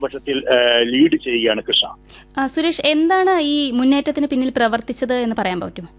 പക്ഷത്തിൽ ഏഹ്, lead ചെയ്യുകയാണ് കൃഷ്ണ ആ, സുരേഷ് എന്താണ് ഈ മുന്നേറ്റത്തിന് പിന്നിൽ പ്രവർത്തിച്ചത് എന്ന് പറയാൻ പറ്റുമോ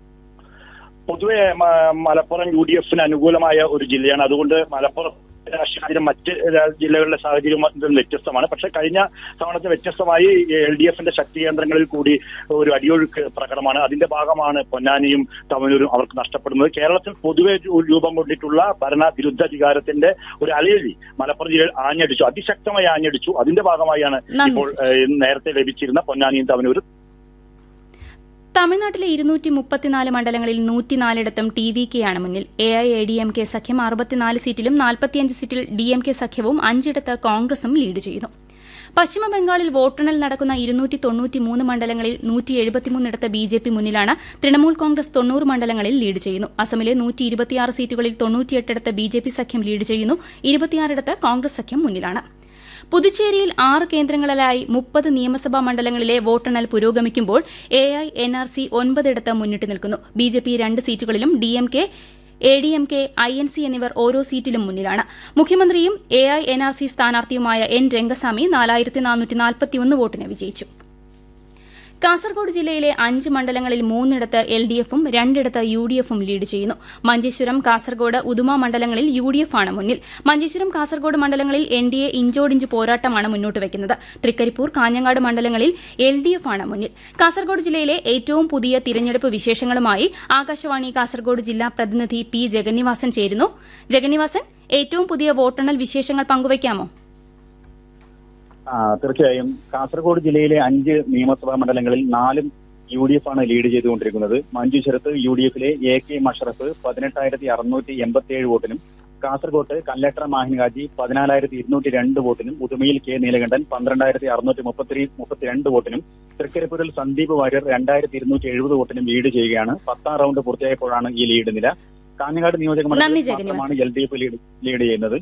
പൊതുവെ മ- മലപ്പുറം യു ഡി എഫിന് അനുകൂലമായ ഒരു ജില്ലയാണ് അതുകൊണ്ട് മലപ്പുറം രാഷ്ട്രീയത്തിന് മറ്റ് രാ- ജില്ലകളിലെ സാഹചര്യം ഇതിൽ വ്യത്യസ്തമാണ് പക്ഷെ കഴിഞ്ഞ തവണത്തെ വ്യത്യസ്തമായി എൽ ഡി എഫിന്റെ ശക്തി കേന്ദ്രങ്ങളിൽ കൂടി ഒരു അടിയൊഴുക്ക് പ്രകടമാണ് അതിന്റെ ഭാഗമാണ് പൊന്നാനിയും തവനൂരും അവർക്ക് നഷ്ടപ്പെടുന്നത് കേരളത്തിൽ പൊതുവെ രു- രൂപം കൊണ്ടിട്ടുള്ള ഭരണ വിരുദ്ധാധികാരത്തിന്റെ ഒരു അലയലി മലപ്പുറം ജില്ലയിൽ ആഞ്ഞടിച്ചു അതിശക്തമായി ആഞ്ഞടിച്ചു അതിന്റെ ഭാഗമായാണ് നന്ദി, ഇപ്പോൾ ഏഹ്, നേരത്തെ ലഭിച്ചിരുന്ന പൊന്നാനിയും തവനൂരും തമിഴ്നാട്ടിലെ ഇരുന്നൂറ്റി മുപ്പത്തിനാല് മണ്ഡലങ്ങളിൽ നൂറ്റിനാലിടത്തും ടി വി കെയാണ് മുന്നിൽ A I A D M K സഖ്യം അറുപത്തിനാല് സീറ്റിലും നാൽപ്പത്തിയഞ്ച് സീറ്റിൽ ഡി എം കെ സഖ്യവും അഞ്ചിടത്ത് കോൺഗ്രസും ലീഡ് ചെയ്യുന്നു പശ്ചിമ ബംഗാളിൽ വോട്ടെണ്ണൽ നടക്കുന്ന ഇരുന്നൂറ്റി തൊണ്ണൂറ്റിമൂന്ന് മണ്ഡലങ്ങളിൽ നൂറ്റി എഴുപത്തിമൂന്നിടത്ത് ബി ജെ പി മുന്നിലാണ് തൃണമൂൽ കോൺഗ്രസ് തൊണ്ണൂറ് മണ്ഡലങ്ങളിൽ ലീഡ് ചെയ്യുന്നു അസമിലെ നൂറ്റി ഇരുപത്തിയാറ് സീറ്റുകളിൽ തൊണ്ണൂറ്റിയെട്ടിടത്ത് ബി ജെ പി സഖ്യം ലീഡ് ചെയ്യുന്നു ഇരുപത്തിയാറിടത്ത് കോൺഗ്രസ് സഖ്യം മുന്നിലാണ് പുതുച്ചേരിയിൽ ആറ് കേന്ദ്രങ്ങളിലായി മുപ്പത് നിയമസഭാ മണ്ഡലങ്ങളിലെ വോട്ടെണ്ണൽ പുരോഗമിക്കുമ്പോൾ A I N R C ഒൻപതിടത്ത് മുന്നിട്ട് നിൽക്കുന്നു ബി ജെ പി രണ്ട് സീറ്റുകളിലും D M K A D M K I N C എന്നിവർ ഓരോ സീറ്റിലും മുന്നിലാണ് മുഖ്യമന്ത്രിയും A I N R C സ്ഥാനാർത്ഥിയുമായ എൻ രംഗസ്വാമി നാലായിരത്തി നാനൂറ്റി നാൽപ്പത്തിയൊന്ന് വോട്ടിന് വിജയിച്ചു കാസർഗോഡ് ജില്ലയിലെ അഞ്ച് മണ്ഡലങ്ങളിൽ മൂന്നിടത്ത് എൽ ഡി എഫും രണ്ടിടത്ത് യു ഡി എഫും ലീഡ് ചെയ്യുന്നു മഞ്ചേശ്വരം കാസർഗോഡ് ഉദുമ മണ്ഡലങ്ങളിൽ യു ഡി എഫ് ആണ് മുന്നിൽ മഞ്ചേശ്വരം കാസർഗോഡ് മണ്ഡലങ്ങളിൽ എൻ ഡി എ ഇഞ്ചോടിഞ്ച് പോരാട്ടമാണ് മുന്നോട്ട് വയ്ക്കുന്നത് തൃക്കരിപ്പൂർ കാഞ്ഞങ്ങാട് മണ്ഡലങ്ങളിൽ എൽ ഡി എഫ് ആണ് മുന്നിൽ കാസർഗോഡ് ജില്ലയിലെ ഏറ്റവും പുതിയ തിരഞ്ഞെടുപ്പ് വിശേഷങ്ങളുമായി ആകാശവാണി കാസർഗോഡ് ജില്ലാ പ്രതിനിധി പി ജഗന്നിവാസൻ ചേരുന്നു ജഗന്നിവാസൻ ഏറ്റവും പുതിയ വോട്ടെണ്ണൽ വിശേഷങ്ങൾ പങ്കുവയ്ക്കാമോ ആ, തീർച്ചയായും കാസർഗോഡ് ജില്ലയിലെ അഞ്ച് നിയമസഭാ മണ്ഡലങ്ങളിൽ നാലും യു ഡി എഫ് ആണ് ലീഡ് ചെയ്തുകൊണ്ടിരിക്കുന്നത് മഞ്ചേശ്വരത്ത് യു ഡി എഫിലെ എ കെ മഷറഫ് പതിനെട്ടായിരത്തി അറുന്നൂറ്റി എൺപത്തി ഏഴ് വോട്ടിനും കാസർഗോട്ട് കല്ലട്ടർ മാഹിൻഗാജി പതിനാലായിരത്തി ഇരുന്നൂറ്റി രണ്ട് വോട്ടിനും ഉദുമയിൽ കെ നീലകണ്ഠൻ പന്ത്രണ്ടായിരത്തി അറുന്നൂറ്റി മുപ്പത്തി മുപ്പത്തിരണ്ട് വോട്ടിനും തൃക്കരിപ്പൂരിൽ സന്ദീപ് വാര്യർ രണ്ടായിരത്തി ഇരുന്നൂറ്റി എഴുപത് വോട്ടിനും ലീഡ് ചെയ്യുകയാണ് പത്താം റൗണ്ട് പൂർത്തിയായപ്പോഴാണ് ഈ ലീഡ് നില കാഞ്ഞങ്ങാട് നിയോജക നന്ദി, മണ്ഡലത്തിൽ ജഗന്നിവാസൻ. മാത്രമാണ് L D F lead lead ചെയ്യുന്നത്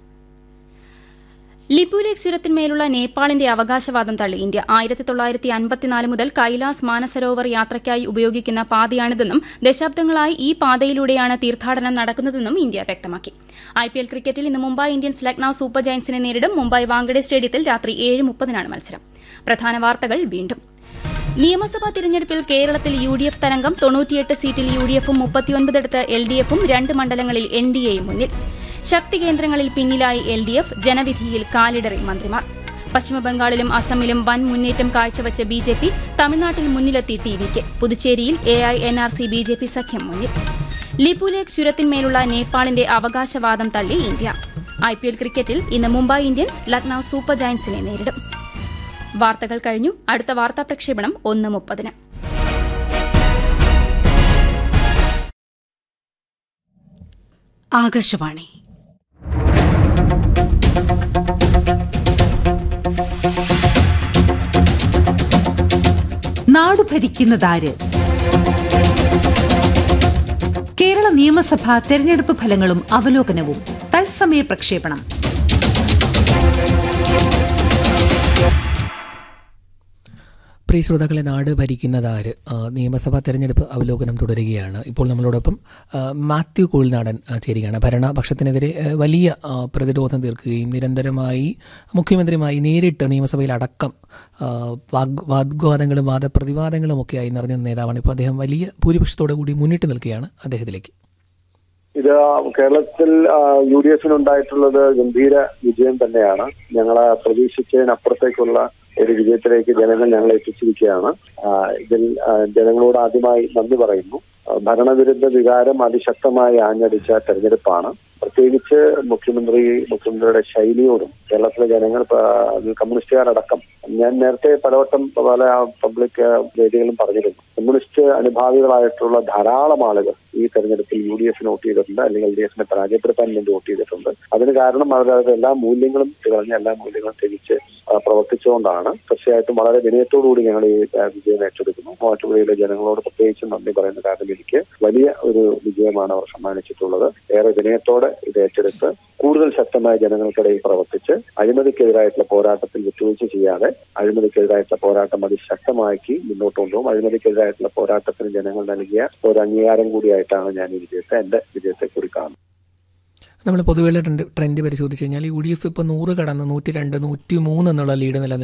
ലിപുലേഖ് ചുരത്തിന്മേലുള്ള നേപ്പാളിന്റെ അവകാശവാദം തള്ളി ഇന്ത്യ ആയിരത്തി തൊള്ളായിരത്തി അൻപത്തിനാല് മുതൽ കൈലാസ് മാനസരോവർ യാത്രയ്ക്കായി ഉപയോഗിക്കുന്ന പാതയാണിതെന്നും ദശാബ്ദങ്ങളായി ഈ പാതയിലൂടെയാണ് തീർത്ഥാടനം നടക്കുന്നതെന്നും ഇന്ത്യ വ്യക്തമാക്കി ഐ പി എൽ ക്രിക്കറ്റിൽ ഇന്ന് മുംബൈ ഇന്ത്യൻസ് ലക്നൌ സൂപ്പർ ജയന്റ്സിനെ നേരിടും മുംബൈ വാങ്കഡെ സ്റ്റേഡിയത്തിൽ രാത്രി ഏഴ് മുപ്പതിനാണ് മത്സരം പ്രധാന വാർത്തകൾ വീണ്ടും നിയമസഭാ തിരഞ്ഞെടുപ്പിൽ കേരളത്തിൽ യു ഡി എഫ് തരംഗം തൊണ്ണൂറ്റിയെട്ട് സീറ്റിൽ യു ഡി എഫും മുപ്പത്തിയൊൻപതിടത്ത് എൽ ഡി എഫും രണ്ട് മണ്ഡലങ്ങളിൽ എൻ ഡി എയും മുന്നിൽ ശക്തി കേന്ദ്രങ്ങളിൽ പിന്നിലായി എൽ ഡി എഫ് ജനവിധിയിൽ കാലിടറി മന്ത്രിമാർ പശ്ചിമബംഗാളിലും അസമിലും വൻ മുന്നേറ്റം കാഴ്ചവച്ച ബി ജെ പി തമിഴ്നാട്ടിൽ മുന്നിലെത്തി ടി വിക്ക് പുതുച്ചേരിയിൽ A I N R C B J P സഖ്യം മുന്നിൽ ലിപുലേഖ് ചുരത്തിന്മേലുള്ള നേപ്പാളിന്റെ അവകാശവാദം തള്ളി ഇന്ത്യ ഐ പി എൽ ക്രിക്കറ്റിൽ ഇന്ന് മുംബൈ ഇന്ത്യൻസ് ലക്നൌ സൂപ്പർ ജയന്റ്സിനെ നേരിടും വാർത്തകൾ കഴിഞ്ഞു അടുത്ത വാർത്താ പ്രക്ഷേപണം ഒന്ന് മുപ്പതിന് ആകാശവാണി നാടു ഭരിക്കുന്നതാര് കേരള നിയമസഭ തെരഞ്ഞെടുപ്പ് ഫലങ്ങളും അവലോകനവും തത്സമയ പ്രക്ഷേപണം പ്രിയ ശ്രോതാക്കളെ നാട് ഭരിക്കുന്നതാര് ആ, നിയമസഭാ തെരഞ്ഞെടുപ്പ് അവലോകനം തുടരുകയാണ് ഇപ്പോൾ നമ്മളോടൊപ്പം ആ, മാത്യു കോഴിനാടൻ ആ, ചേരുകയാണ് ഭരണപക്ഷത്തിനെതിരെ ആ, വലിയ ആ, പ്രതിരോധം തീർക്കുകയും നിരന്തരമായി മുഖ്യമന്ത്രിയുമായി നേരിട്ട് നിയമസഭയിൽ അടക്കം ആ, വാഗ് വാഗ്വാദങ്ങളും വാദപ്രതിവാദങ്ങളും ഒക്കെയായി നിറഞ്ഞ നേതാവാണ് ഇപ്പോൾ അദ്ദേഹം വലിയ ഭൂരിപക്ഷത്തോടു കൂടി മുന്നിട്ട് നിൽക്കുകയാണ് അദ്ദേഹത്തിലേക്ക് ഇത് കേരളത്തിൽ യു ഡി എഫിനുണ്ടായിട്ടുള്ളത് ഗംഭീര വിജയം തന്നെയാണ് ഞങ്ങളെ പ്രതീക്ഷിച്ചതിനപ്പുറത്തേക്കുള്ള ഒരു വിജയത്തിലേക്ക് ജനങ്ങൾ ഞങ്ങളെ എത്തിച്ചിരിക്കുകയാണ് ആ, ഇതിൽ ആ, ജനങ്ങളോട് ആദ്യമായി നന്ദി പറയുന്നു ആ, ഭരണവിരുദ്ധ വികാരം അതിശക്തമായി ആഞ്ഞടിച്ച തെരഞ്ഞെടുപ്പാണ് പ്രത്യേകിച്ച് മുഖ്യമന്ത്രി മുഖ്യമന്ത്രിയുടെ ശൈലിയോടും കേരളത്തിലെ ജനങ്ങൾ പ- കമ്മ്യൂണിസ്റ്റുകാരടക്കം ഞാൻ നേരത്തെ പലവട്ടം പല പബ്ലിക് വേദികളും പറഞ്ഞിരുന്നു കമ്മ്യൂണിസ്റ്റ് അനുഭാവികളായിട്ടുള്ള ധാരാളം ആളുകൾ ഈ തെരഞ്ഞെടുപ്പിൽ യു ഡി എഫിന് വോട്ട് ചെയ്തിട്ടുണ്ട് അല്ലെങ്കിൽ എൽ ഡി എഫിനെ പരാജയപ്പെടുത്താൻ വേണ്ടി വോട്ട് ചെയ്തിട്ടുണ്ട് അതിന് കാരണം അവരവരുടെ എല്ലാ മൂല്യങ്ങളും തികഞ്ഞ എല്ലാ മൂല്യങ്ങളും തിരിച്ച് ആ, പ്രവർത്തിച്ചുകൊണ്ടാണ് തീർച്ചയായിട്ടും വളരെ വിനയത്തോടുകൂടി ഞങ്ങൾ ഈ ആ, വിജയം ഏറ്റെടുക്കുന്നു മൂവാറ്റുപുഴയിലെ ജനങ്ങളോട് പ്രത്യേകിച്ചും നന്ദി പറയുന്ന കാരണം എനിക്ക് വലിയ ഒരു വിജയമാണ് അവർ സമ്മാനിച്ചിട്ടുള്ളത് ഏറെ വിനയത്തോടെ ഇത് ഏറ്റെടുത്ത് കൂടുതൽ ശക്തമായ ജനങ്ങൾക്കിടയിൽ പ്രവർത്തിച്ച് അഴിമതിക്കെതിരായിട്ടുള്ള പോരാട്ടത്തിൽ വിട്ടുവീഴ്ച ചെയ്യാതെ അഴിമതിക്കെതിരായിട്ടുള്ള പോരാട്ടം അതിശക്തമാക്കി മുന്നോട്ട് കൊണ്ടുപോകും അഴിമതിക്കെതിരായിട്ടുള്ള പോരാട്ടത്തിന് ജനങ്ങൾ നൽകിയ ഒരു അംഗീകാരം കൂടിയായിട്ടാണ് ഞാൻ ഈ വിജയത്തെ എന്റെ വിജയത്തെ കൂടി കാണുന്നത് നമ്മൾ പൊതുവെയുള്ള ട്രെൻഡ് ട്രെൻഡ് പരിശോധിച്ച് കഴിഞ്ഞാൽ യു ഡി എഫ് ഇപ്പോൾ നൂറ് കടന്ന് നൂറ്റി രണ്ട് നൂറ്റി മൂന്ന് എന്നുള്ള ലീഡ് നിലനിൽക്കുന്നു